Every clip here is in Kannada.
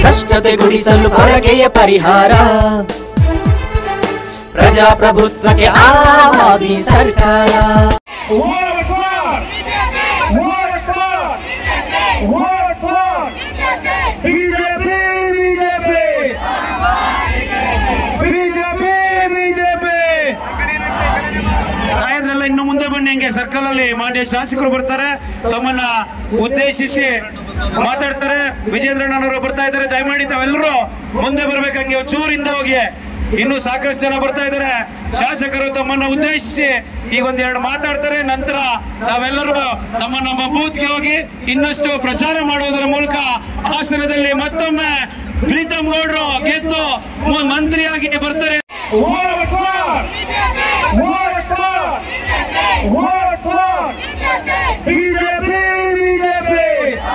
ಭ್ರಷ್ಟತೆಗೊಳಿಸಲು ಪೊರಕೆಯ ಪರಿಹಾರ ಪ್ರಜಾಪ್ರಭುತ್ವಕ್ಕೆ ಆವಾದಿ ಸರ್ಕಾರ War for! War for! War for! BJP! BJP! BJP! BJP! ತಾಯಂದ್ರೆಲ್ಲ ಇನ್ನು ಮುಂದೆ ಬನ್ನಿ ಹಂಗೆ ಸರ್ಕಲ್ ಅಲ್ಲಿ ಮಾನ್ಯ ಶಾಸಕರು ಬರ್ತಾರೆ ತಮ್ಮನ್ನ ಉದ್ದೇಶಿಸಿ ಮಾತಾಡ್ತಾರೆ ವಿಜೇಂದ್ರಣ್ಣನವರು ಬರ್ತಾ ಇದ್ದಾರೆ ದಯಮಾಡಿ ತಾವೆಲ್ಲರೂ ಮುಂದೆ ಬರ್ಬೇಕಂಗೆ ಚೂರಿಂದ ಹೋಗಿ ಇನ್ನು ಸಾಕಷ್ಟು ಜನ ಬರ್ತಾ ಇದ್ದಾರೆ ಶಾಸಕರು ತಮ್ಮನ್ನ ಉದ್ದೇಶಿಸಿ ಈಗ ಒಂದೆರಡು ಮಾತಾಡ್ತಾರೆ ನಂತರ ನಾವೆಲ್ಲರೂ ನಮ್ಮ ನಮ್ಮ ಬೂತ್ಗೆ ಹೋಗಿ ಇನ್ನಷ್ಟು ಪ್ರಚಾರ ಮಾಡುವುದರ ಮೂಲಕ ಹಾಸನದಲ್ಲಿ ಮತ್ತೊಮ್ಮೆ ಪ್ರೀತಮ್ ಗೌಡ್ರು ಗೆದ್ದು ಮು- ಮಂತ್ರಿಯಾಗಿ ಬರ್ತಾರೆ ಬಿಜೆಪಿ ಬಿಜೆಪಿ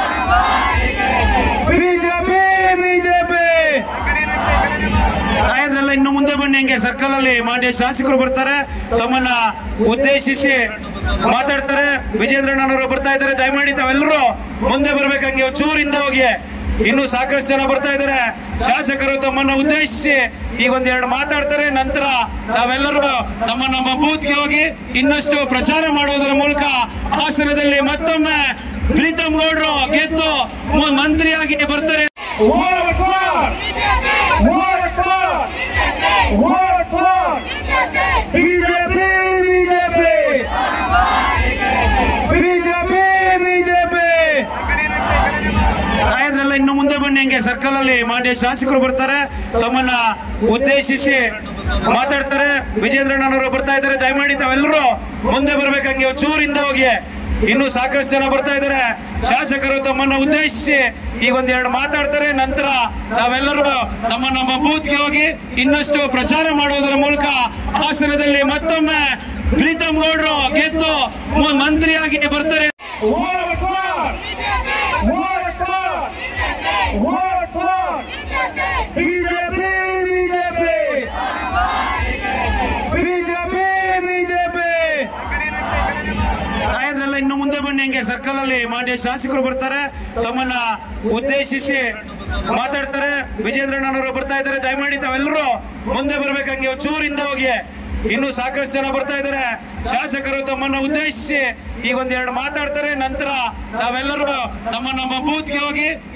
ಬಿಜೆಪಿ ಬಿಜೆಪಿ ತಾಯಂದ್ರೆಲ್ಲ ಇನ್ನು ಮುಂದೆ ಬನ್ನಿ ಹಂಗೆ ಸರ್ಕಲ್ ಅಲ್ಲಿ ಮಾನ್ಯ ಶಾಸಕರು ಬರ್ತಾರೆ ತಮ್ಮನ್ನ ಉದ್ದೇಶಿಸಿ ಮಾತಾಡ್ತಾರೆ ವಿಜೇಂದ್ರಣ್ಣನವರು ಬರ್ತಾ ಇದ್ದಾರೆ ದಯಮಾಡಿ ತಾವೆಲ್ಲರೂ ಮುಂದೆ ಬರ್ಬೇಕಂಗೆ ಚೂರಿಂದ ಹೋಗಿ ಇನ್ನು ಸಾಕಷ್ಟು ಜನ ಬರ್ತಾ ಇದ್ದಾರೆ ಶಾಸಕರು ತಮ್ಮನ್ನ ಉದ್ದೇಶಿಸಿ ಈಗ ಒಂದೆರಡು ಮಾತಾಡ್ತಾರೆ ನಂತರ ನಾವೆಲ್ಲರೂ ನಮ್ಮ ನಮ್ಮ ಬೂತ್ಗೆ ಹೋಗಿ ಇನ್ನಷ್ಟು ಪ್ರಚಾರ ಮಾಡುವುದರ ಮೂಲಕ ಹಾಸನದಲ್ಲಿ ಮತ್ತೊಮ್ಮೆ ಪ್ರೀತಮ್ ಗೌಡ್ರು ಗೆದ್ದು ಮು- ಮಂತ್ರಿಯಾಗಿ ಬರ್ತಾರೆ ಬಿಜೆಪಿ ಬಿಜೆಪಿ ಬಿಜೆಪಿ ಬಿಜೆಪಿ ತಾಯಂದ್ರೆಲ್ಲ ಇನ್ನು ಮುಂದೆ ಬನ್ನಿ ಹಂಗೆ ಸರ್ಕಲ್ ಅಲ್ಲಿ ಮಾನ್ಯ ಶಾಸಕರು ಬರ್ತಾರೆ ತಮ್ಮನ್ನ ಉದ್ದೇಶಿಸಿ ಮಾತಾಡ್ತಾರೆ ವಿಜೇಂದ್ರಣ್ಣನವರು ಬರ್ತಾ ಇದ್ದಾರೆ ದಯಮಾಡಿ ತಾವೆಲ್ಲರೂ ಮುಂದೆ ಬರ್ಬೇಕಂಗೆ ಚೂರಿಂದ ಹೋಗಿ ಇನ್ನು ಸಾಕಷ್ಟು ಜನ ಬರ್ತಾ ಇದ್ದಾರೆ ಶಾಸಕರು ತಮ್ಮನ್ನ ಉದ್ದೇಶಿಸಿ ಈಗ ಒಂದೆರಡು ಮಾತಾಡ್ತಾರೆ ನಂತರ ನಾವೆಲ್ಲರೂ ನಮ್ಮ ನಮ್ಮ ಬೂತ್ಗೆ ಹೋಗಿ ಇನ್ನಷ್ಟು ಪ್ರಚಾರ ಮಾಡುವುದರ ಮೂಲಕ ಹಾಸನದಲ್ಲಿ ಮತ್ತೊಮ್ಮೆ ಪ್ರೀತಮ್ ಗೌಡ್ರು ಗೆದ್ದು ಮು- ಮಂತ್ರಿಯಾಗಿ ಬರ್ತಾರೆ ಬಿಜೆಪಿ ಬಿಜೆಪಿ ಬಿಜೆಪಿ ಬಿಜೆಪಿ ತಾಯಂದ್ರೆಲ್ಲ ಇನ್ನು ಮುಂದೆ ಬನ್ನಿ ಹಂಗೆ ಸರ್ಕಲ್ ಅಲ್ಲಿ ಮಾನ್ಯ ಶಾಸಕರು ಬರ್ತಾರೆ ತಮ್ಮನ್ನ ಉದ್ದೇಶಿಸಿ ಮಾತಾಡ್ತಾರೆ ವಿಜೇಂದ್ರಣ್ಣನವರು ಬರ್ತಾ ಇದ್ದಾರೆ ದಯಮಾಡಿ ತಾವೆಲ್ಲರೂ ಮುಂದೆ ಬರ್ಬೇಕಂಗೆ ಚೂರಿಂದ ಹೋಗಿ ಇನ್ನು ಸಾಕಷ್ಟು ಜನ ಬರ್ತಾ ಇದ್ದಾರೆ ಶಾಸಕರು ತಮ್ಮನ್ನ ಉದ್ದೇಶಿಸಿ ಈಗ ಒಂದೆರಡು ಮಾತಾಡ್ತಾರೆ ನಂತರ ನಾವೆಲ್ಲರೂ ನಮ್ಮ ನಮ್ಮ ಬೂತ್ಗೆ ಹೋಗಿ